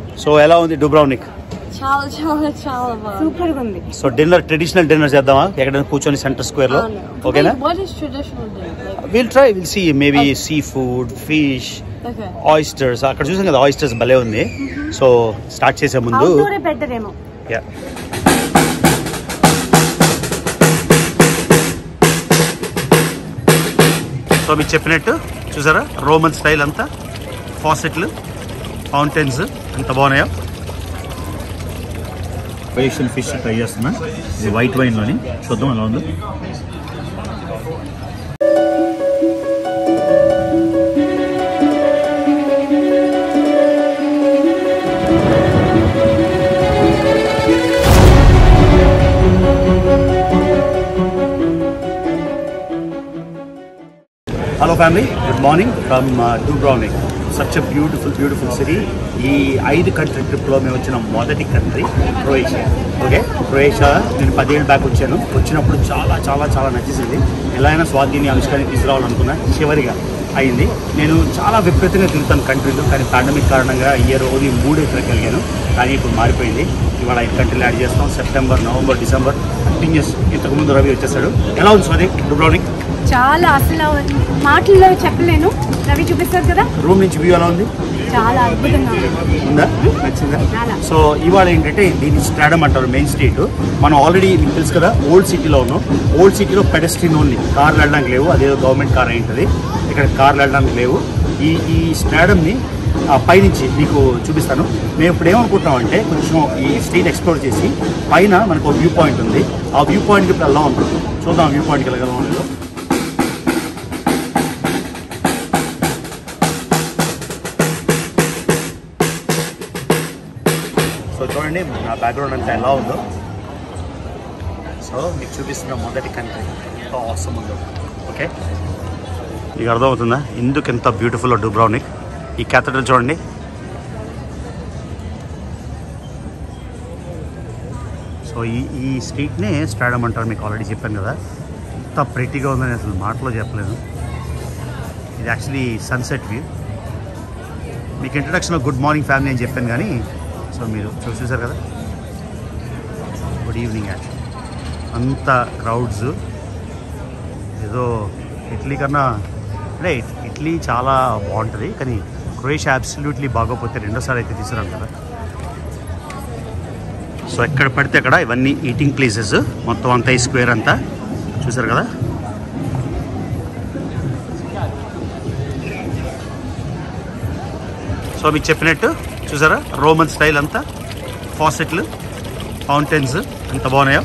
So ఎలా ఉంది డూబ్రావ్నిక్ చాలా చాలా చాలా బాగుంది సూపర్ గా ఉంది సో డిన్నర్ ట్రెడిషనల్ డిన్నర్ చేద్దామా ఎక్కడైనా కూర్చొని సెంటర్ స్క్వేర్ లో ఓకేనా Wait, what is traditional dinner? Like, will try will see maybe seafood fish okay. Oysters అక్కడ చూసాం కదా ఆయిస్టర్స్ భలే ఉంది సో స్టార్ట్ చేసే ముందు అవుట్డోరే బెటర్ ఏమో Yeah. సో మీకు చెప్పినట్టు చూసారా రోమన్ స్టైల్ అంతా ఫాసెట్లు ఫౌంటైన్స్ ఎంత బాగున్నాయో ఫేషియల్ ఫిష్ ట్రై చేస్తున్నా ఇది వైట్ వైన్లోని చూద్దాం ఎలా ఉందో hello family good morning from Dubrovnik such a beautiful beautiful city ఈ ఐదు కంట్రీ ట్రిప్లో మేము వచ్చిన మొదటి కంట్రీ క్రొయేషియా ఓకే క్రొయేషియా నేను పదేళ్ళు బ్యాక్ వచ్చాను వచ్చినప్పుడు చాలా చాలా చాలా నచ్చేసింది ఎలా అయినా స్వాధీని అనుష్కాని తీసుకురావాలనుకున్నా చివరిగా అయింది నేను చాలా విపరీతంగా తిరుగుతాను కంట్రీలో కానీ పాండమిక్ కారణంగా ఇయర్ ఓన్లీ మూడు ఎక్కడికెళ్ళాను కానీ ఇప్పుడు మారిపోయింది ఇవాళ ఐదు కంట్రీలు యాడ్ చేస్తాం సెప్టెంబర్ నవంబర్ డిసెంబర్ కంటిన్యూస్ ఇంతకుముందు రవి వచ్చేసాడు ఎలా ఉంది స్వాది డూబ్రానిక్ చాలా అసలు మాటల్లో చెప్పలేను రవి చూపిస్తారు కదా రూమ్ నుంచి వ్యూ ఎలా ఉంది చాలా అద్భుతంగా ఉంది ఉందా నచ్చిందా చాలా. సో ఇవాళ ఏంటంటే దీన్ని స్టాడమ్ అంటారు మెయిన్ స్ట్రీట్ మనం ఆల్రెడీ మీకు తెలుసు కదా ఓల్డ్ సిటీలో ఉన్నాం ఓల్డ్ సిటీలో పెడస్ట్రీన్ ఓన్లీ కార్లు వెళ్ళడానికి లేవు అదేదో గవర్నమెంట్ కార్ అయింటుంది ఇక్కడ కార్లు వెళ్ళడానికి లేవు ఈ ఈ స్టాడమ్ని ఆ పైనుంచి మీకు చూపిస్తాను మేము ఇప్పుడు ఏమనుకుంటున్నాం అంటే కొంచెం ఈ స్ట్రీట్ ఎక్స్ప్లోర్ చేసి పైన మనకు ఒక వ్యూ పాయింట్ ఉంది ఆ వ్యూ పాయింట్కి ఇప్పుడు వెళ్దాం అనుకుంటున్నాం చూద్దాం వ్యూ పాయింట్కి వెళ్ళగలం లేదో సో చూడండి నా బ్యాక్గ్రౌండ్ అంతా ఎలా ఉందో సో మీకు చూపిస్తున్న మొదటి కంట్రీ ఎంత అవసరం ఉందో ఓకే మీకు అర్థమవుతుందా ఎందుకు ఎంత బ్యూటిఫుల్ డూబ్రానిక్ ఈ క్యాథడ్రల్ చూడండి సో ఈ ఈ స్ట్రీట్నే స్టాడమ్ అంటారు మీకు ఆల్రెడీ చెప్పాను కదా ఎంత ప్రెట్టీగా ఉందని అసలు మాటలో చెప్పలేదు ఇది యాక్చువల్లీ సన్సెట్ వ్యూ మీకు ఇంట్రడక్షన్లో గుడ్ మార్నింగ్ ఫ్యామిలీ అని చెప్పాను కానీ సో మీరు చూ- చూసారు కదా గుడ్ ఈవినింగ్ యాక్చువల్ అంత క్రౌడ్స్ ఏదో ఇటలీ కన్నా అంటే ఇట్- ఇటలీ చాలా బాగుంటుంది కానీ క్రొయేషియా అబ్సల్యూట్లీ బాగోపోతే రెండోసారి అయితే తీసుకురాను కదా సో ఎక్కడ పడితే అక్కడ ఇవన్నీ ఈటింగ్ ప్లేసెస్ మొత్తం అంతా ఈ స్క్వేర్ అంతా చూసారు కదా సో మీకు చెప్పినట్టు చూసారా రోమన్ స్టైల్ అంతా ఫాసెట్లు ఫౌంటైన్స్ ఎంత బాగున్నాయో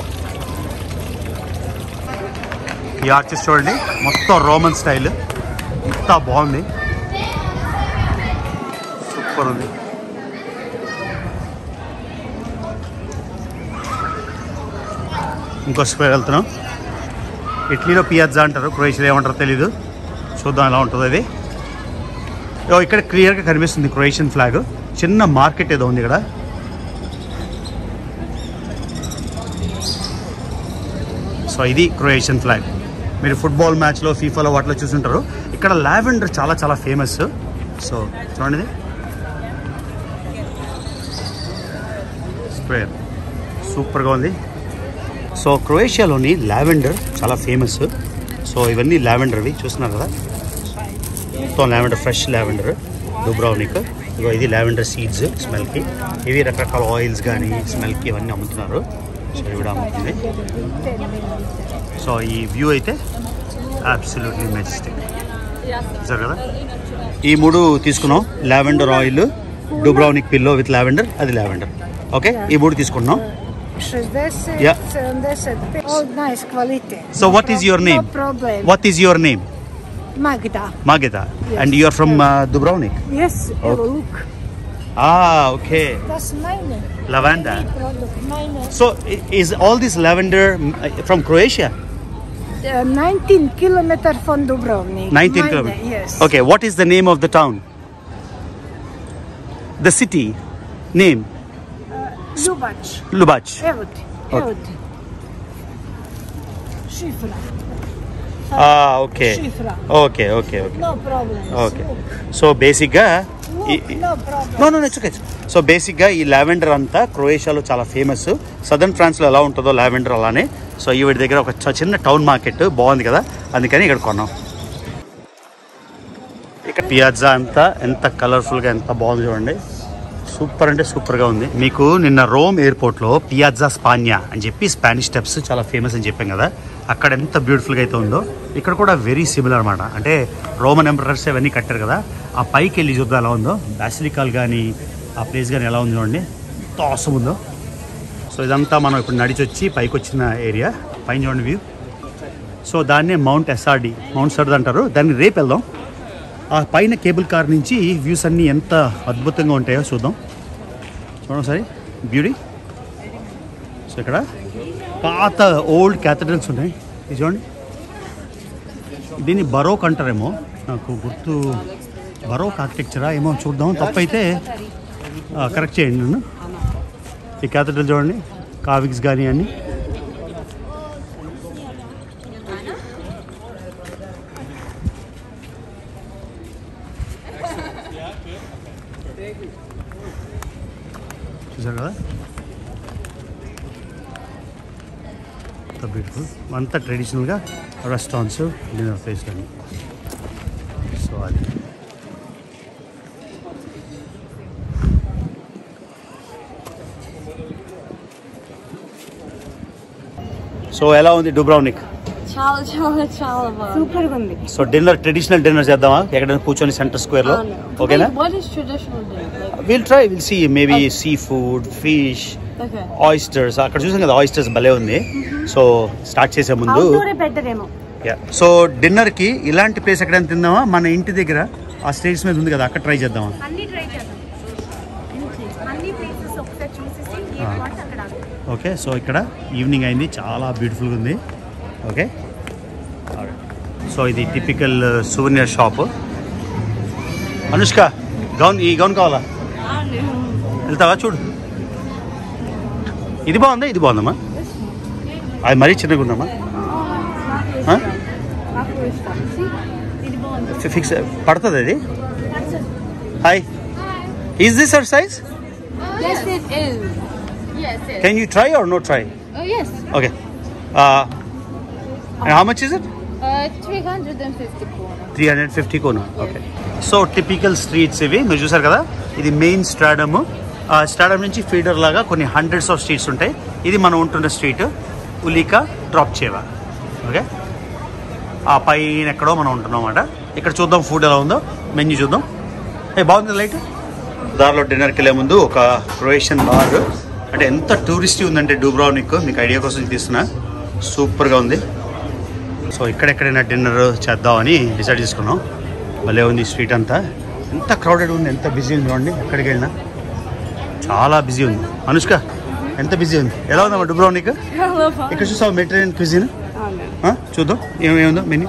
ఈ ఆర్చెస్ చూడండి మొత్తం రోమన్ స్టైల్ ఎంత బాగుంది సూపర్ ఉంది ఇంకో స్క్వేర్ వెళ్తున్నాం ఇటలీలో పియాజ్జా అంటారు క్రొయేషియాలో ఏమంటారో తెలీదు చూద్దాం ఎలా ఉంటుందో అది ఓ, ఇక్కడ క్లియర్గా కనిపిస్తుంది క్రొయేషియన్ ఫ్లాగ్ చిన్న మార్కెట్ ఏదో ఉంది ఇక్కడ సో ఇది క్రొయేషియన్ ఫ్లాగ్ మీరు ఫుట్బాల్ మ్యాచ్లో ఫీఫాలో వాటిలో చూసుంటారు ఇక్కడ లావెండర్ చాలా చాలా ఫేమస్ సో చూడండి ఇది. స్క్వేర్ సూపర్గా ఉంది సో క్రొయేషియాలోని లావెండర్ చాలా ఫేమస్ సో ఇవన్నీ లావెండర్వి చూస్తున్నారు కదా మొత్తం లావెండర్ ఫ్రెష్ లావెండర్ డూబ్రావనిక్ ఇగో ఇది లావెండర్ సీడ్స్ స్మెల్కి ఇవి రకరకాల ఆయిల్స్ కానీ స్మెల్కి ఇవన్నీ అమ్ముతున్నారు సో ఇవి కూడా అమ్ముతుంది సో ఈ వ్యూ అయితే అబ్సల్యూట్లీ మెజెస్టిక్ చూసారు కదా ఈ మూడు తీసుకున్నాం lavender oil Dubrovnik pillow with lavender అది లావెండర్ ఓకే ఈ మూడు తీసుకుంటున్నాం 60, Yeah. 70. Oh, nice quality. So what is your name No problem. What is your name Magda. Mageda and you are from uh, Dubrovnik Yes, Oh. have a look. ah okay That's mine. lavender Product mine. So i- is all this lavender mm, uh, from Croatia? Uh, 19 kilometer from Dubrovnik. 19 Mine, kilometers. Yes. Okay, what is the name of the town? The city name? Lubac. Lubac. Evo ti. Evo ti. Šifra. Ah, okay. Šifra. Okay, okay, okay. No problem. Okay. So basically, Look. No problem. No no it's okay so బేసిక్గా ఈ lavender అంతా క్రొయేషియాలో చాలా famous southern ఫ్రాన్స్లో ఎలా ఉంటుందో lavender అలానే so ఈ వీటి దగ్గర ఒక చ- చిన్న టౌన్ మార్కెట్ బాగుంది కదా అందుకని ఇక్కడ కొన్నాం ఇక్కడ పియాజా అంతా ఎంత కలర్ఫుల్గా ఎంత బాగుంది చూడండి సూపర్ అంటే సూపర్గా ఉంది మీకు నిన్న రోమ్ ఎయిర్పోర్ట్లో పియాజా స్పాన్యా అని చెప్పి స్పానిష్ స్టెప్స్ చాలా ఫేమస్ అని చెప్పాం కదా అక్కడ ఎంత బ్యూటిఫుల్గా అయితే ఉందో ఇక్కడ కూడా వెరీ సిమిలర్ అనమాట అంటే రోమన్ ఎంపరర్స్ ఇవన్నీ కట్టారు కదా ఆ పైకి వెళ్ళి చూద్దాం ఎలా ఉందో బాసిలికాల్ కానీ ఆ ప్లేస్ కానీ ఎలా ఉంది చూడండి ఎంత అవసరం ఉందో సో ఇదంతా మనం ఇప్పుడు నడిచి వచ్చి పైకి వచ్చిన ఏరియా పైన చూడండి వ్యూ సో దాన్నే మౌంట్ ఎస్ఆర్డి మౌంట్ సర్డ్ అంటారు దాన్ని రేపు వెళ్దాం ఆ పైన కేబుల్ కార్ నుంచి వ్యూస్ అన్నీ ఎంత అద్భుతంగా ఉంటాయో చూద్దాం చూడండి సరే బ్యూటీ సో ఇక్కడ పాత ఓల్డ్ క్యాథడ్రల్స్ ఉన్నాయి ఇది చూడండి దీన్ని బరోక్ అంటారేమో నాకు గుర్తు బరోక్ ఆర్కిటెక్చరా ఏమో చూద్దాం తప్పైతే కరెక్ట్ చేయండి నన్ను ఈ క్యాథడ్రల్ చూడండి కావిక్స్ కానీ అన్నీ చూసారు కదా అంత బ్యూటిఫుల్ అంతా ట్రెడిషనల్గా రెస్టారెంట్స్ డిన్నర్ ప్లేస్లు అన్నీ సో అది సో ఎలా ఉంది Dubrovnik Chala chala chala bar. Super గా ఉంది సో డిన్నర్ ట్రెడిషనల్ డిన్నర్ చేద్దామా ఎక్కడైనా కూర్చొని సెంటర్ స్క్వేర్లో Oh, no. ఓకేనా Wait, what is traditional dinner? Like, will try will see maybe seafood fish okay. Oysters అక్కడ చూసాం కదా ఆయిస్టర్స్ భలే ఉంది సో స్టార్ట్ చేసే ముందు అవుట్డోరే బెటర్ ఏమో సో డిన్నర్ కి ఇలాంటి ప్లేస్ ఎక్కడైనా తిందామా మన ఇంటి దగ్గర ఆ స్టేట్స్ మీద ఉంది కదా అక్కడ ట్రై చేద్దామా అన్ని ట్రై చేద్దాం అన్ని ప్లేసెస్ ఒకసారి చూసేసి ఏ Ah. పాయింట్ అక్కడ ఆగుతాం. ఓకే సో ఇక్కడ ఈవినింగ్ అయింది చాలా బ్యూటిఫుల్గా ఉంది ఓకే సో ఇది typical souvenir shop Anushka gown ఈ గౌన్ కావాలా వెళ్తావా చూడు ఇది బాగుందా ఇది బాగుందమ్మా అది మరీ చిన్నగా ఉందమ్మా ఆ? ఇది బాగుంది ఫిక్స్ పడుతుంది అది hi is this our size Yes, it is. yes yes can you try or no try oh yes okay how much is it uh 350 krona three hundred fifty kuna okay so typical streets ఇవి మీరు చూసారు కదా ఇది main స్టాడమ్ స్టాడమ్ నుంచి feeder లాగా కొన్ని hundreds of streets ఉంటాయి ఇది మనం ఉంటున్న స్ట్రీట్ ఉలికా డ్రాప్ చేవ ఓకే ఆ పైన ఎక్కడో మనం ఉంటున్నాం అన్నమాట ఇక్కడ చూద్దాం ఫుడ్ ఎలా ఉందో మెన్యూ చూద్దాం ఏ బాగుంది లైట్ దారిలో డిన్నర్కి వెళ్ళే ముందు ఒక క్రొయేషియన్ బార్ అంటే ఎంత టూరిస్టీ ఉందంటే డూబ్రావ్నిక్ మీకు ఐడియా కోసం తీస్తున్నా సూపర్గా ఉంది సో ఇక్కడెక్కడైనా డిన్నర్ చేద్దామని డిసైడ్ చేసుకున్నాం భలే ఉంది స్ట్రీట్ అంతా ఎంత క్రౌడెడ్ ఉంది ఎంత బిజీ ఉంది చూడండి ఎక్కడికి వెళ్ళినా చాలా బిజీ ఉంది అనుష్క ఎంత బిజీ ఉంది ఎలా ఉందమ్మా డూబ్రావ్నిక్ ఇక్కడ చూసావు మెటీరియల్ క్విజిన్ చూద్దాం ఏమేముందో మెన్యూ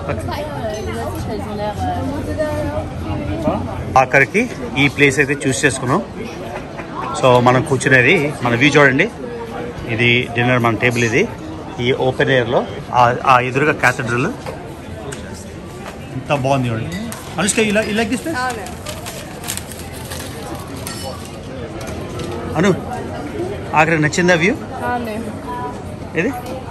ఆఖరికి ఈ ప్లేస్ అయితే చూస్ చేసుకున్నాం సో మనం కూర్చునేది మన వ్యూ చూడండి ఇది డిన్నర్ మన టేబుల్ ఇది ఈ ఓపెన్ ఎయిర్లో ఆ ఎదురుగా క్యాథడ్రల్ ఎంత బాగుంది చూడండి అనుష్క ఇలా ఇలా దిస్ ప్లేస్ అను ఆఖరికి నచ్చిందా వ్యూ ఇది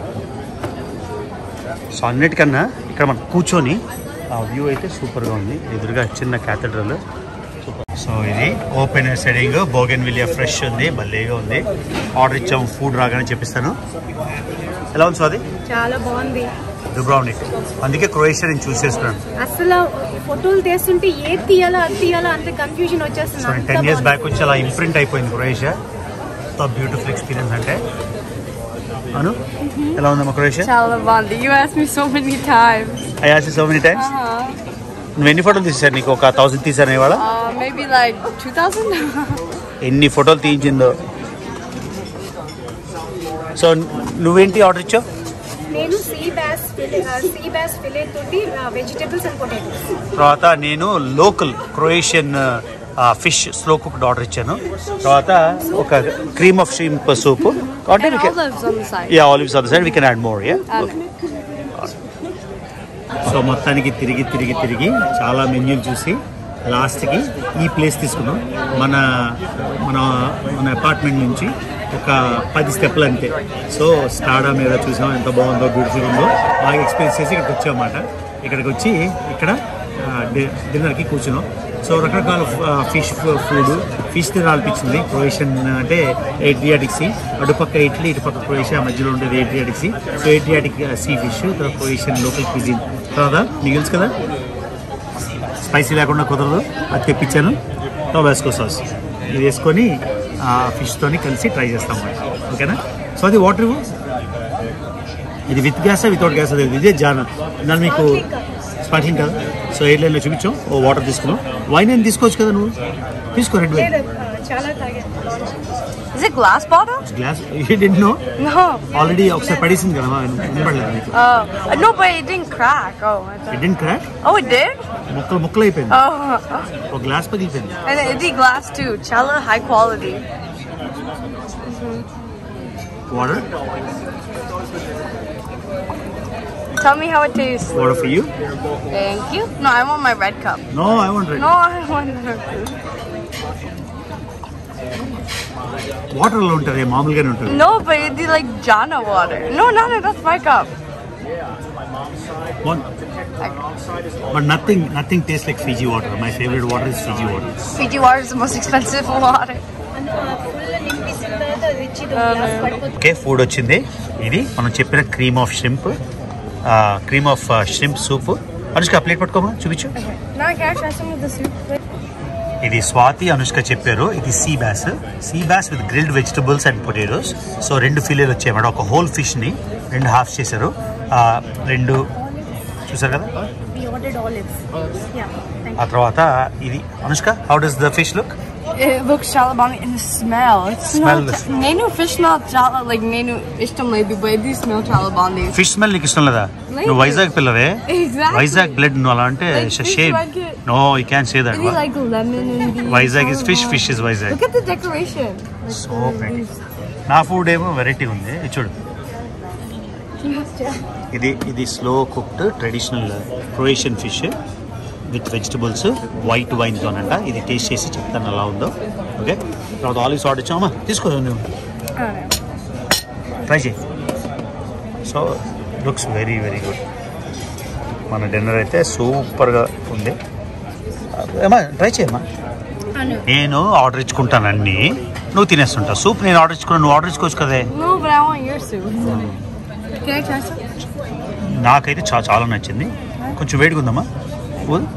సో అన్నిటికన్నా ఇక్కడ మనం కూర్చొని ఆ వ్యూ అయితే సూపర్గా ఉంది ఎదురుగా చిన్న క్యాథడ్రల్ సూపర్ సో ఇది open seating bougainvillea fresh ఉంది భలేగా ఉంది ఆర్డర్ ఇచ్చాము ఫుడ్ రాగానే చెప్పిస్తాను ఎలా ఉంది సో అది చాలా బాగుంది దుబ్రావ్నిక్ అందుకే క్రొయేషియా నేను చూస్ చేసుకున్నాను అసలు ఫోటోలు తీస్తుంటే ఏది తీయాలో అది తీయాలో అంత కన్ఫ్యూజన్ సో వచ్చేస్తుంది నేను అంత టెన్ ఇయర్స్ బాగుంది. బ్యాక్ వచ్చి అలా ఇంప్రింట్ అయిపోయింది క్రొయేషియా ఎంత బ్యూటిఫుల్ ఎక్స్పీరియన్స్ అంటే అను ఎలా ఉందమ్మా Croatia Chalavandi. You asked me so many times. I ఆసి సో మెనీ టైమ్స్ Uh-huh. నువ్వు ఎన్ని ఫోటోలు తీసారు నీకు ఒక థౌసండ్ తీసాను ఇవాళ Uh, maybe like 2000? ఎన్ని ఫోటోలు తీయించిందో సో నువ్వేంటి ఆర్డర్ ఇచ్చావు నేను సీ బ్యాస్ సీ బ్యాస్ ఫిలే తోటి వెజిటేబుల్స్ అండ్ పొటాటోస్ తర్వాత నేను local Croatian fish slow cooked order ఇచ్చాను తర్వాత ఒక క్రీమ్ ఆఫ్ షీంప్ సూప్ అంటే and olives on the side. Yeah olives on the side we can add more yeah Okay. So మొత్తానికి తిరిగి తిరిగి తిరిగి చాలా మెన్యూలు చూసి లాస్ట్కి ఈ ప్లేస్ తీసుకున్నాం మన మన మన అపార్ట్మెంట్ నుంచి ఒక పది స్టెప్లు అంతే సో స్టాడా మీద చూసాం ఎంత బాగుందో బ్యూటిఫుల్ ఉందో బాగా ఎక్స్పీరియన్స్ చేసి ఇక్కడికి వచ్చామన్నమాట ఇక్కడికి వచ్చి ఇక్కడ డిన్నర్కి కూర్చున్నాం సో రకరకాల ఫిష్ ఫుడ్ ఫిష్ తినాలనిపించింది క్రొయేషియన్ అంటే ఏడ్రియాటిక్ సీ అటుపక్క ఇటలీ ఇటుపక్క క్రొయేషియా మధ్యలో ఉండేది Adriatic sea so Adriatic sea fish తర్వాత క్రొయేషియన్ లోకల్ క్విజిన్ తర్వాత మీకు తెలుసు కదా స్పైసీ లేకుండా కుదరదు అది తెప్పించాను టొబాస్కో సాస్ ఇది వేసుకొని ఆ ఫిష్తోని కలిసి ట్రై చేస్తాం అన్నమాట. ఓకేనా సో అది వాటర్ ఇది విత్ గ్యాస్ వితౌట్ గ్యాస్ అది ఇదే జాన దాన్ని మీకు స్పార్కింగ్ కదా సో ఎయిర్ లైన్లో చూపించాం ఓ వాటర్ తీసుకున్నాం వైన్ ఏం తీసుకోవచ్చు కదా నువ్వు తీసుకో రెడ్ వైన్ చాలా తాగాను Is it glass bottle? Glass didn't no No. Already ఒకసారి పడేసింది కదా వినపడలేదు నీకు Oh. no, but it didn't crack. Oh, I thought. It didn't crack Oh, it did? ముక్కలు ముక్కలు అయిపోయింది Oh. ఒక గ్లాస్ పగిలిపోయింది And it did glass too. Chala high quality. Water Tell me how it tastes. Water for you Thank you. No, I want my red cup. No I want red No, I want the వాటర్లో ఉంటుంది మామూలుగానే ఉంటుంది No, but it did like Jana water. No, no, no, that's my cup. But nothing nothing taste like Fiji water my favourite water is Fiji water Fiji water is the most expensive water. Okay food వచ్చింది ఇది మనం చెప్పిన cream of shrimp cream of shrimp soup Anushka plate పట్టుకోమా చూపించు Now can I try some of the soup? ఇది స్వాతి అనుష్క చెప్పారు ఇది sea bass sea bass with grilled vegetables and potatoes so రెండు ఫిలేలు వచ్చాయి మేడం ఒక హోల్ ఫిష్ ని రెండు హాఫ్ చేశారు ఆ, రెండు చూసారు కదా We ordered olives. Yeah, thank ఆ తర్వాత ఇది Anushka how does the fish look It looks chalabani and the smell. It Smell smells. the- Nenu fish smell chala like nenu ishtam ledu, but it do smell chalabani. Fish smell నీకు ఇష్టం లేదా లేదు. నువ్వు వైజాగ్ పిల్లవే Exactly. Vizag blood నువ్వు అలా అంటే Like fish shame like it. No you can say that Maybe like lemon and the Vizag is fish calamari. Fish is Vizag Look at the decoration. Like so pretty. నా ఫుడ్ ఏమో వెరైటీ ఉంది ఇది చూడు ఇది ఇది slow cooked traditional Croatian fish with vegetables white wine తోనంట ఇది taste చేసి చెప్తాను ఎలా ఉందో ఓకే తర్వాత ఆలివ్స్ ఆర్డర్ ఇచ్చామా తీసుకో నువ్వు ట్రై చేయి so looks very very good మన డిన్నర్ అయితే సూపర్గా ఉంది ఏమా ట్రై చేయమ్మా నేను ఆర్డర్ ఇచ్చుకుంటాను అన్ని నువ్వు తినేస్తుంటావు సూప్ నేను ఆర్డర్ ఇచ్చుకున్నాను నువ్వు ఆర్డర్ ఇచ్చుకోవచ్చు కదే No, but I want your soup. Can I try some? నాకైతే చా చాలా నచ్చింది కొంచెం వేడిగా ఉందమ్మా ఊదు.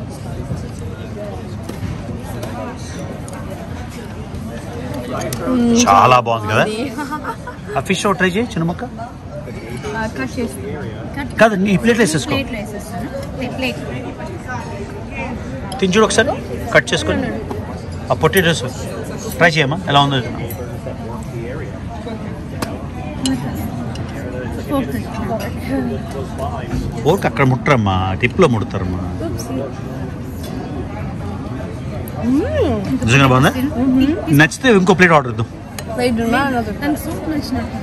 చాలా బాగుంది కదా ఆ ఫిష్ ఒకటి ట్రై చేయి చిన్న ముక్క కట్ చేసి కట్ కాదు నీ ప్లేట్లో వేసేసుకో ప్లేట్లో వేసేస్తాను ప్లేట్ తిని చూడు ఒకసారి కట్ చేసుకొని ఆ పొటాటోస్ ట్రై చేయమ్మా ఎలా ఉందో చూడు. ఓకే అక్కడ ముట్టరమ్మా టిప్లో ముడతారమ్మా నిజంగా బాగుందా నచ్చితే ఇంకో ప్లేట్ ఆర్డర్ ఇద్దాం They do not another. నాకు సూప్ నచ్చినట్టు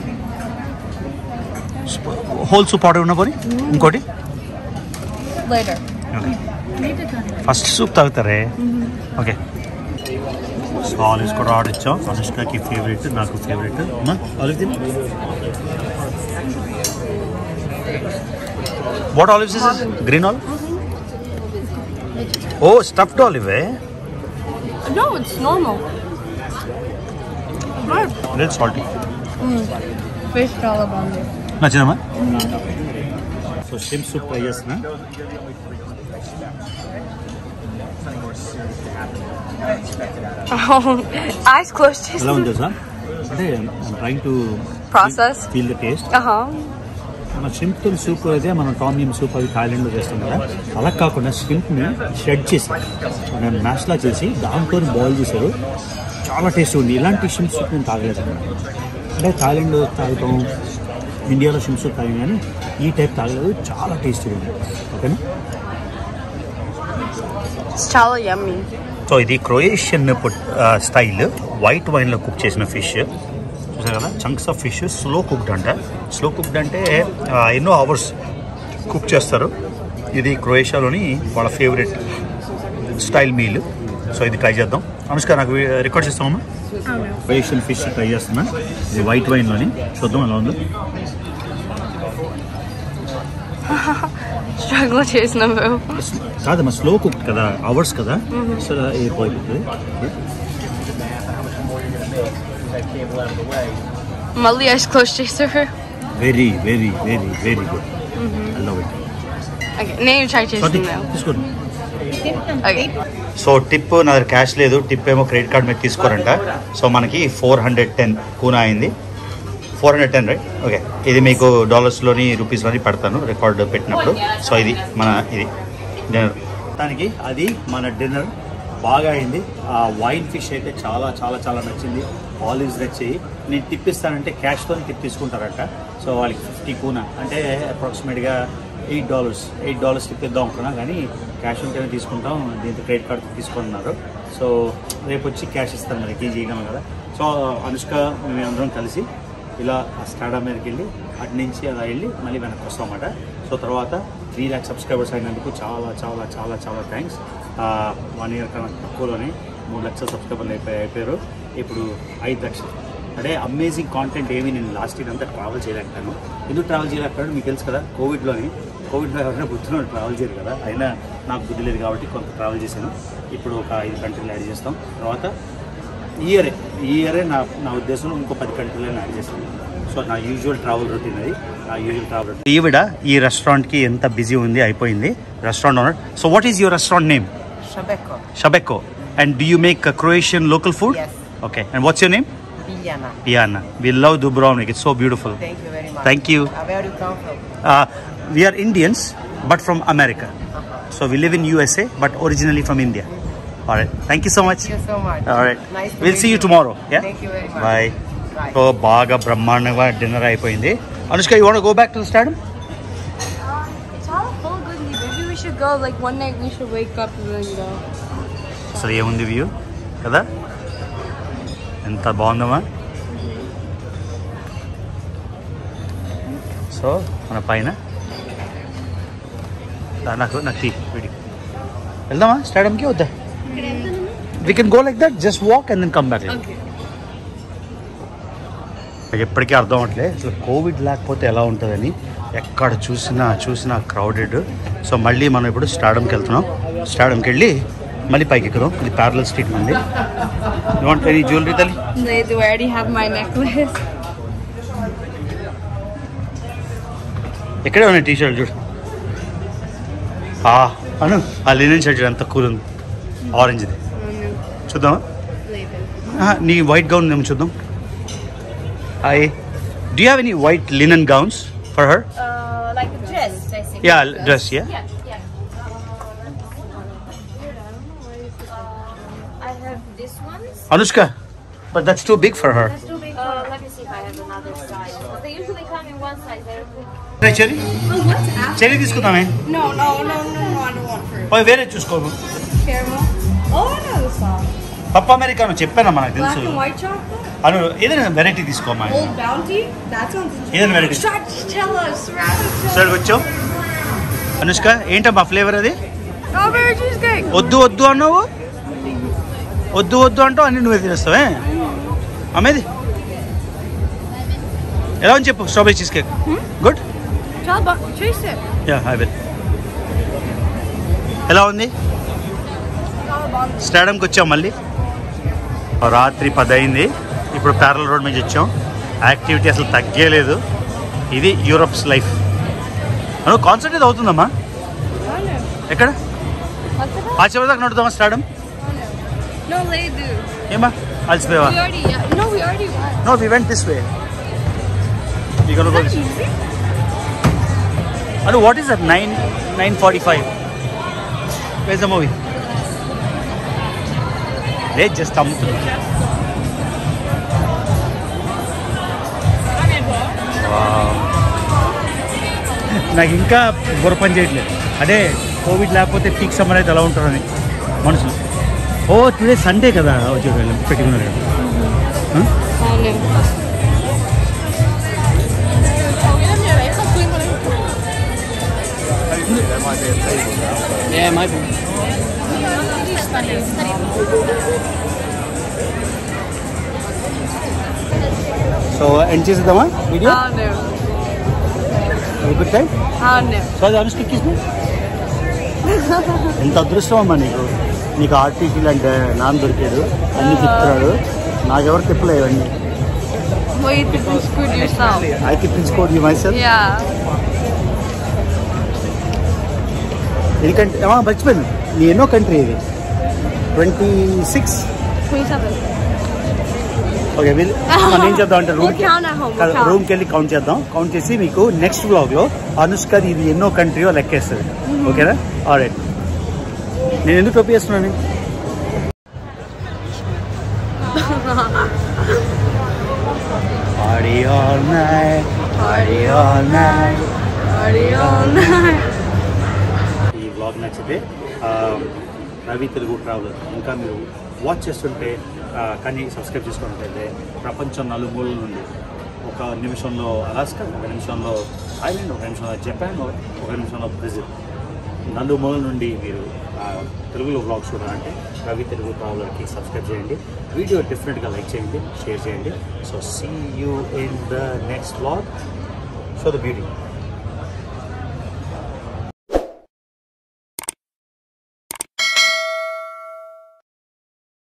హోల్ సూప్ ఆర్డర్ ఉన్నా పోనీ ఇంకోటి Later. ప్లేట్ కాదు ఫస్ట్ సూప్ తాగుతారే ఓకే సో ఆలివ్స్ కూడా ఆర్డర్ ఇచ్చాం అనుష్కకి ఫేవరెట్ నాకు ఫేవరెట్ అమ్మా ఆలివ్ తిని what olives is green olive ఓ స్టఫ్డ్ ఆలివే No, it's normal. Red salty Fish chalabani. నచ్చిందమ్మా సో షిమ్ సూప్ ట్రై చేస్తున్నా Eyes closed. ఎలా ఉంది సార్ అంటే trying to Process. Feel the taste Uh huh. మన షింప్ సూప్ అయితే మనం టామియం సూప్ అవి థాయిలాండ్లో చేస్తాం కదా అలా కాకుండా షింప్ని షెడ్ చేసి మనం మ్యాష్లా చేసి దాంతో బాయిల్ చేశారు చాలా టేస్ట్ ఉంది ఇలాంటి షింప్ సూప్ నేను తాగలేదు అంటే థాయిలాండ్లో తాగుతాం ఇండియాలో షింప్ సూప్ తాగాం కానీ ఈ టైప్ తాగలేదు చాలా టేస్టీ ఉంది ఓకేనా It's chala yummy. సో ఇది క్రొయేషియన్ స్టైల్ వైట్ వైన్లో కుక్ చేసిన ఫిష్ చూసారు కదా chunks of fish slow cooked అంట స్లో కుక్డ్ అంటే ఆ, ఎన్నో అవర్స్ కుక్ చేస్తారు ఇది క్రొయేషియాలోని వాళ్ళ ఫేవరెట్ స్టైల్ మీల్ సో ఇది ట్రై చేద్దాం అనుష్క నాకు రికార్డ్ చేస్తామమ్మా ఫేషియల్ ఫిష్ ట్రై చేస్తున్నా ఇది వైట్ వైన్లోని చూద్దాం ఎలా ఉందో Struggle చేసినాము కాదమ్మా స్లో కుక్ కదా అవర్స్ కదా సో అయిపోతుంది మళ్ళీ ఐస్ క్లోజ్ చేస్తారు very very very very good I love it okay నేను ట్రై చేస్తున్నాను తీసుకోండి ఓకే సో టిప్ నా దగ్గర క్యాష్ లేదు టిప్ ఏమో క్రెడిట్ కార్డ్ మీద తీసుకోరంట సో మనకి ఫోర్ హండ్రెడ్ టెన్ కూనా అయింది four hundred ten right okay ఇది మీకు డాలర్స్లోని రూపీస్లోని పెడతాను రికార్డ్ పెట్టినప్పుడు సో ఇది మన ఇది డిన్నర్ దానికి అది మన డిన్నర్ బాగా అయింది ఆ వైన్ ఫిష్ అయితే చాలా చాలా చాలా నచ్చింది ఆలివ్స్ నచ్చాయి నేను టిప్ ఇస్తానంటే క్యాష్తో టిప్ తీసుకుంటారంట సో వాళ్ళకి ఫిఫ్టీ కూనా అంటే అప్రాక్సిమేట్గా eight dollars eight dollars tip ఇద్దాం అనుకున్నా కానీ క్యాష్ ఉంటేనే తీసుకుంటాం దీంతో క్రెడిట్ కార్డ్ తీసుకుంటున్నారు సో రేపు వచ్చి క్యాష్ ఇస్తాను మరి కేజీ ఇవ్వగలం కదా సో అనుష్క మేమందరం కలిసి ఇలా స్టాడా మీదకి వెళ్ళి అటు నుంచి అలా వెళ్ళి మళ్ళీ వెనక్కి వస్తాం అన్నమాట సో తర్వాత త్రీ ల్యాక్ సబ్స్క్రైబర్స్ అయినందుకు చాలా చాలా చాలా చాలా థ్యాంక్స్ వన్ ఇయర్ కన్నా తక్కువలోనే మూడు లక్షల సబ్స్క్రైబర్లు అయిపోయి అయిపోయారు ఇప్పుడు ఐదు లక్షలు అంటే అమేజింగ్ కాంటెంట్ ఏమి నేను లాస్ట్ ఇయర్ అంతా ట్రావెల్ చేయలేకపోయాను ఎందుకు ట్రావెల్ చేయలేకపోయాను మీకు తెలుసు కదా కోవిడ్లోని కోవిడ్లో ఎవరైనా బుద్ధిలో ట్రావెల్ చేయరు కదా అయినా నాకు బుద్ధి లేదు కాబట్టి కొంత ట్రావెల్ చేశాను ఇప్పుడు ఒక ఐదు కంట్రీలు యాడ్ చేస్తాం తర్వాత ఈ ఇయరే ఈ ఇయరే నా నా ఉద్దేశంలో ఇంకో పది కంట్రీలను యాడ్ చేస్తాను సో నా యూజువల్ ట్రావెల్ రొటీన్ అది నా యూజువల్ ట్రావెల్ రొటీన్ ఈవిడ ఈ రెస్టారెంట్కి ఎంత బిజీ ఉంది అయిపోయింది restaurant owner so what is your restaurant name Shabeko, Shabeko and do you make Croatian local food Yes. Okay and what's your name Biljana. Biljana we love Dubrovnik it's so beautiful Thank you very much. Thank you. Uh, where do you come from? We are Indians but from America so we live in USA but originally from India alright thank you so much Thank you so much. Alright Nice to will meet see you you. Tomorrow yeah Thank you very much. Bye Bye. So బాగా బ్రహ్మాండంగా dinner అయిపోయింది Anushka you want go back to stadium It's all full good news. Maybe we should go. Like one night we should wake up and then go. అసలు ఏముంది view కదా ఎంత బాగుందమ్మా so మన పైన దా, నాకు నాకు తీ వీడియో వెళ్దామా స్టేడియంకి వద్దా we can go like that just walk and then come back నాకు ఎప్పటికీ అర్థం అవట్లే అసలు కోవిడ్ లేకపోతే ఎలా ఉంటుందని ఎక్కడ చూసినా చూసినా క్రౌడెడ్ సో మళ్ళీ మనం ఇప్పుడు స్టాడియంకి వెళ్తున్నాం స్టాడియంకి వెళ్ళి మళ్ళీ పైకి ఎక్కుదాం ఇది ప్యారలల్ స్ట్రీట్ ఉంది యూ వాంట్ ఎనీ జ్యువెలరీ తల్లి They do already have my necklace. ఎక్కడే ఉన్నాయి టీ షర్ట్ చూడు ఆ, అను ఆ లినెన్ షర్ట్ చూడు ఎంత కూల్ ఉంది ఆరెంజ్ది చూద్దామా ఆహా, నీ వైట్ గౌన్ ఏమో చూద్దాం hi do have any white linen gowns for her Uh, like a dress, basically. Yeah dress yeah Yeah, yeah. I have this ones. Anushka but that's too big for her That's too big. Uh, let me see if I have another size. 'Cause they usually come in one size. They're cherry cherry తీసుకుందామే No, no, no, no, no. I don't want fruit. పోయి వేరే చూసుకోము Caramel. Oh, I know the song. పప్ప అమెరికాను చెప్పాను మనకు Black తెలుసు and white chocolate. Anu ఏదైనా variety తీసుకోమా Old Bounty. That sounds ఏదైనా వెరైటీ Stracciatella, Stracciatella. సరే వచ్చావు అనుష్క ఏంటమ్మా ఫ్లేవర్ అది Strawberry cheesecake. వద్దు వద్దు అన్నావు వద్దు వద్దు అంటావు అన్ని నువ్వే తినేస్తావే అమ్మేది ఎలా ఉంది చెప్పు strawberry cheesecake good Tell about chase it. Yeah I will ఎలా ఉంది స్టేడియంకి వచ్చాం మళ్ళీ రాత్రి పది అయింది ఇప్పుడు ప్యారల్ రోడ్ మీద వచ్చాం యాక్టివిటీ అసలు తగ్గేలేదు ఇది యూరప్స్ లైఫ్ అను కాన్సర్ట్ ఇది అవుతుందమ్మా ఎక్కడ ఆ చివరి దాకా నడుద్దామా స్టేడియం No, they do. ఏమా అలసిపోయావా We already, yeah. No, we already went. No we went this way you gone go this Anu what is that nine nine forty five ways the movie లేదు జస్ట్ అమ్ముతున్నా Wow. నాకు ఇంకా బుర్ర పని చేయట్లేదు అదే కోవిడ్ లేకపోతే పీక్ సమ్మర్ అయితే ఎలా ఉంటారని మనుషులు ఓ టుడే సండే కదా వచ్చి పెట్టుకున్నారు కదా Huh? Oh, no. Yeah, maybe. So end చేసేద్దామా వీడియో గుడ్ టైం సో అది అనుష్క కిస్ ఎంత అదృష్టం అమ్మా నీకు నీకు ఆర్టీసీలు అంటే నాన్న దొరికాడు అన్ని తిప్పుతున్నాడు నాకెవరు తిప్పలేదు ఇవన్నీ Well, you think you screwed yourself. I తిప్పించుకోడు యూ మై సెల్ఫ్ Yeah. ఎందుకంటే ఏమా మర్చిపోయింది నీ ఎన్నో కంట్రీ ఇది ట్వంటీ సిక్స్ 27. ఓకే వీళ్ళు మనం ఏం చేద్దాం అంటే We'll room count at home. We'll count. రూమ్కి వెళ్ళి కౌంట్ చేద్దాం కౌంట్ చేసి మీకు నెక్స్ట్ బ్లాగ్లో అనుష్కది ఇది ఎన్నో కంట్రీయో లెక్కేస్తుంది ఓకేనా ఆల్రైట్ నేను ఎందుకు టోపీ వేస్తున్నాను Party all night, party all night. Party all night. ఈ బ్లాగ్ నచ్చితే ఆ, రవి తెలుగు ట్రావెలర్ ఇంకా మీరు వాచ్ చేస్తుంటే ఆ, కానీ సబ్స్క్రైబ్ చేసుకున్నట్లయితే ప్రపంచం నలుమూలల నుండి ఒక నిమిషంలో అలాస్కా ఒక నిమిషంలో థాయిలాండ్ ఒక నిమిషంలో జపాన్ ఒక నిమిషంలో బ్రెజిల్ నలుమూలల నుండి మీరు ఆ, తెలుగులో బ్లాగ్స్ చూడాలంటే రవి తెలుగు ట్రావెలర్కి సబ్స్క్రైబ్ చేయండి వీడియో డెఫినెట్గా లైక్ చేయండి షేర్ చేయండి so see you in the next vlog show the beauty